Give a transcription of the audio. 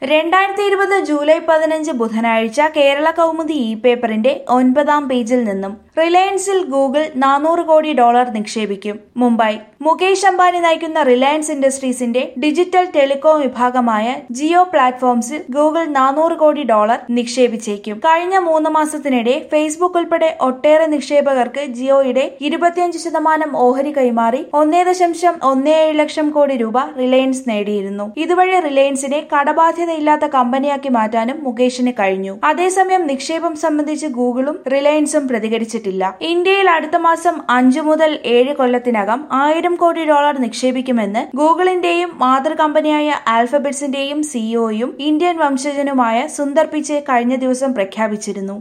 രണ്ടായിരത്തി ഇരുപത് ജൂലൈ പതിനഞ്ച് ബുധനാഴ്ച കേരള കൗമുദി ഇ പേപ്പറിന്റെ ഒൻപതാം പേജിൽ നിന്നും റിലയൻസിൽ ഗൂഗിൾ നാനൂറ് കോടി ഡോളർ നിക്ഷേപിക്കും മുംബൈ മുകേഷ് അംബാനി നയിക്കുന്ന റിലയൻസ് ഇൻഡസ്ട്രീസിന്റെ ഡിജിറ്റൽ ടെലികോം വിഭാഗമായ ജിയോ പ്ലാറ്റ്ഫോംസിൽ ഗൂഗിൾ നാനൂറ് കോടി ഡോളർ നിക്ഷേപിച്ചേക്കും കഴിഞ്ഞ മൂന്ന് മാസത്തിനിടെ ഫേസ്ബുക്ക് ഉൾപ്പെടെ ഒട്ടേറെ നിക്ഷേപകർക്ക് ജിയോയുടെ ഇരുപത്തിയഞ്ച് ശതമാനം ഓഹരി കൈമാറി ഒന്നേ ദശാംശം ഒന്നേ ഏഴ് ലക്ഷം കോടി രൂപ റിലയൻസ് നേടിയിരുന്നു ഇതുവഴി റിലയൻസിനെ കടബാധ്യതയില്ലാത്ത കമ്പനിയാക്കി മാറ്റാനും മുകേഷിന് കഴിഞ്ഞു അതേസമയം നിക്ഷേപം സംബന്ധിച്ച് ഗൂഗിളും റിലയൻസും പ്രതികരിച്ചിട്ടില്ല ഇന്ത്യയിൽ അടുത്ത മാസം അഞ്ചു മുതൽ ഏഴ് കൊല്ലത്തിനകം ആയിരം കോടി ഡോളർ നിക്ഷേപിക്കുമെന്ന് ഗൂഗിളിന്റെയും മാതൃ കമ്പനിയായ ആൽഫബറ്റ്സിന്റെയും സിഇഒയും ഇന്ത്യൻ വംശജനുമായ സുന്ദർ പിച്ചെ കഴിഞ്ഞ ദിവസം പ്രഖ്യാപിച്ചിരുന്നു